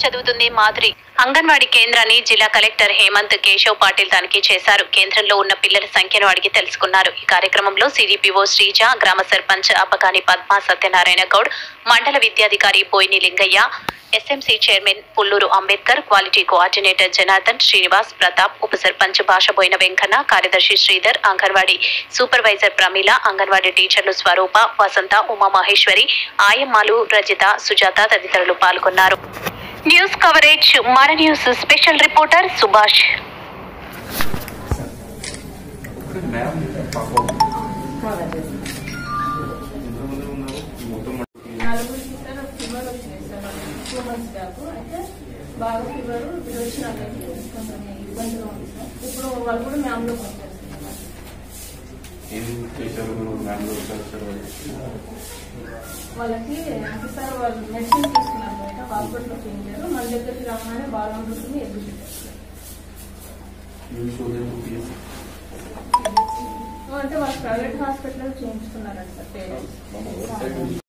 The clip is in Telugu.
చదువుతుంది మాధురి అంగన్వాడీ కేంద్రాన్ని జిల్లా కలెక్టర్ హేమంత్ కేశవ్ పాటిల్ తనిఖీ చేశారు కేంద్రంలో ఉన్న పిల్లల సంఖ్యను అడిగి తెలుసుకున్నారు ఈ కార్యక్రమంలో సిడిపిఓ శ్రీజ గ్రామ సర్పంచ్ అప్పగాని పద్మ సత్యనారాయణ గౌడ్ మండల విద్యాధికారి Boini Lingaiah SMC chairman Pulluru Ambedkar quality coordinator Janardhan Srinivas Pratap ఉప సర్పంచ్ భాషబోయిన వెంకన్న కార్యదర్శి శ్రీధర్ అంగన్వాడీ సూపర్వైజర్ ప్రమీల అంగన్వాడీ టీచర్లు స్వరూప వసంత ఉమామహేశ్వరి ఆయమ్మాలు రజిత సుజాత తదితరులు పాల్గొన్నారు న్యూస్ కవరేజ్ మన న్యూస్ స్పెషల్ రిపోర్టర్ సుభాష్ నలుగురికి సార్ ఫీవర్ వచ్చింది సార్ టూ మంత్స్ బ్యాక్ అయితే బాగా ఫీవర్ వచ్చినాక కొంచెం ఇబ్బందిగా ఉంది సార్ ఇప్పుడు వాళ్ళు కూడా మ్యామ్లో పనిచేస్తున్నారు ఏం చేశారు మ్యామ్ వచ్చారు వాళ్ళకి అంటే సార్ వాళ్ళు మెడిసిన్ తీసుకున్నారు బయట హాస్పిటల్లో చేయించారు మన దగ్గరికి రాగానే బాగా ఉంటుంది ఎగ్జిట్ అంటే వాళ్ళు ప్రైవేట్ హాస్పిటల్లో చేయించుకున్నారంట సార్ పేరెంట్స్